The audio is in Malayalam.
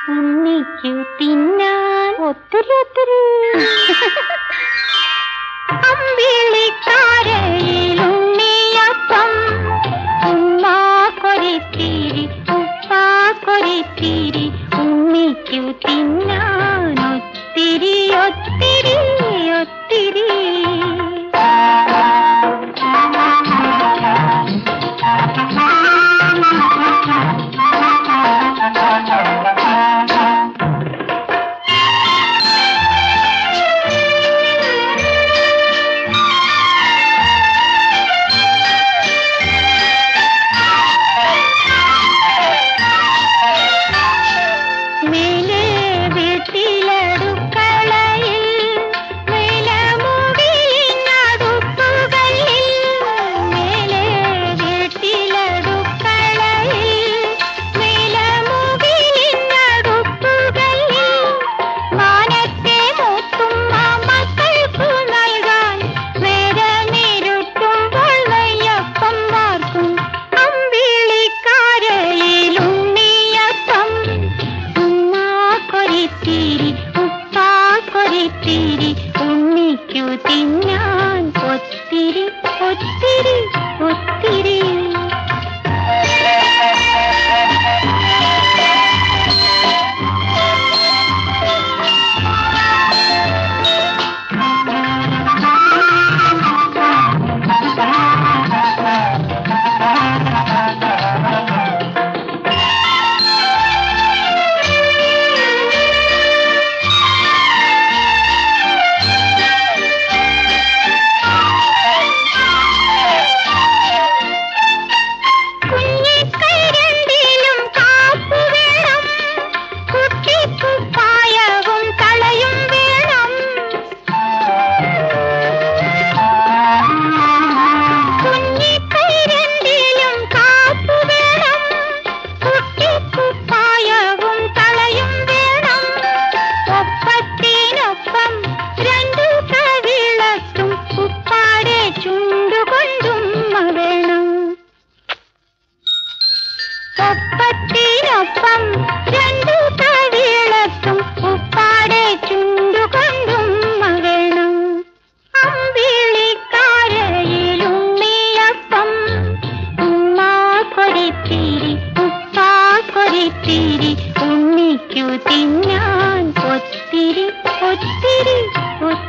ഉണ്ണിക്കു തിന്നാൻ ഒത്തിരി ഒത്തിരി അമ്പിളിക്കാരയിൽ ഉണ്ണിയപ്പം ഉമ്മാ കൊരിത്തിരി ഉപ്പാ കൊരിത്തിരി ഉണ്ണിക്കു തിന്നാൻ ഒത്തിരി ഒത്തിരി ഒത്തിരി മേലെ വീട്ടിലടുക്കളയിൽ മേലമുടിയിനടുപ്പുകളിൽ മേലെ വീട്ടിലടുക്കളയിൽ മേലമുടിയിനടുപ്പുകളിൽ മാനത്തെ മൂത്തുമ്മ മക്കൾക്കു നൽകാൻ നേരമിരുട്ടുമ്പോൾ നെയ്യപ്പം വാർക്കും അമ്പിളിക്കാരയിൽ ഉണ്ണിയപ്പം ഉമ്മാ കൊരിത്തിരി ഉപ്പാ കൊരിത്തിരി ഉണ്ണിക്കു തിന്നാൻ ഒത്തിരി ഒത്തിരി ഒത്തിരി കുഞ്ഞിക്കൈരണ്ടിലും കാപ്പു വേണം കുട്ടിക്കുപ്പായവും തളയും വേണം കുഞ്ഞിക്കൈരണ്ടിലും കാപ്പു വേണം കുട്ടിക്കുപ്പായവും തളയും വേണം ഒപ്പത്തിനൊപ്പം രണ്ടു കവിളത്തും ഉപ്പാടെ ചുണ്ടുകൊണ്ടും വേണം ഒപ്പത്തിനൊപ്പം രണ്ടു കവിളത്തും ഉപ്പാടെ ചുണ്ടുകൊണ്ടും വേണം അമ്പിളിക്കാരയിലുണ്ണിയപ്പം ഉമ്മാ കൊരിത്തിരി ഉപ്പാ കൊരിത്തിരി ഉണ്ണിക്കു തിന്നാൻ ഒത്തിരി ഒത്തിരി ഒത്തിരി